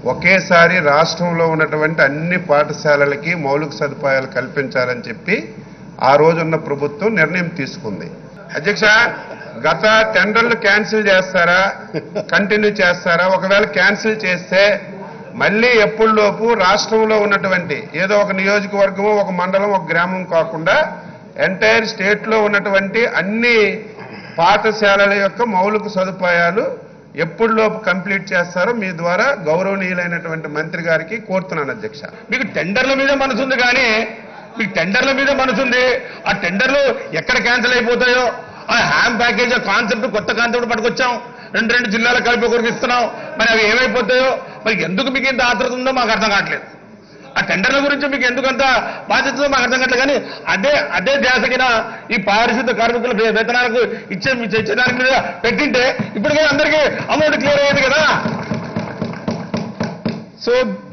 ఒకేసారి రాష్ట్రంలో ఉన్నటువంటి అన్ని పాఠశాలలకి మౌలిక సదుపాయాలు కల్పించాలని చెప్పి ఆ రోజున్న ప్రభుత్వం నిర్ణయం తీసుకుంది అధ్యక్ష గత టెండర్లు క్యాన్సిల్ చేస్తారా కంటిన్యూ చేస్తారా ఒకవేళ క్యాన్సిల్ చేస్తే మళ్ళీ ఎప్పుడులోపు రాష్ట్రంలో ఉన్నటువంటి ఏదో ఒక నియోజకవర్గము ఒక మండలం ఒక గ్రామం కాకుండా ఎంటైర్ స్టేట్ లో ఉన్నటువంటి అన్ని పాఠశాలల యొక్క మౌలిక సదుపాయాలు ఎప్పుడులోపు కంప్లీట్ చేస్తారో మీ ద్వారా గౌరవనీయులైనటువంటి మంత్రి గారికి కోరుతున్నాను అధ్యక్ష మీకు టెండర్ల మీద మనసు ఉంది కానీ మీకు టెండర్ల మీద మనసు ఉంది ఆ టెండర్లు ఎక్కడ క్యాన్సిల్ అయిపోతాయో ఆ హ్యామ్ ప్యాకేజ్ కాన్సెప్ట్ కొత్త కాన్సెప్ట్ పట్టుకొచ్చాం రెండు రెండు జిల్లాల కలిపి ఒకరికి ఇస్తున్నాం మరి అవి ఏమైపోతాయో మరి ఎందుకు మీకు ఇంత ఆతృత ఉందో మాకు అర్థం కావట్లేదు ఆ టెండర్ల గురించి మీకు ఎందుకంత బాధ్యత ఉందో మాకు అర్థం కావట్లేదు కానీ అదే అదే ధ్యాసగిన ఈ పారిశుద్ధ కార్మికుల వే- వేతనాలకు ఇచ్చే ఇచ్చే దాని మీద పెట్టింటే ఇప్పటికే అందరికీ అమౌంట్ క్లియర్ అయ్యేది కదా సో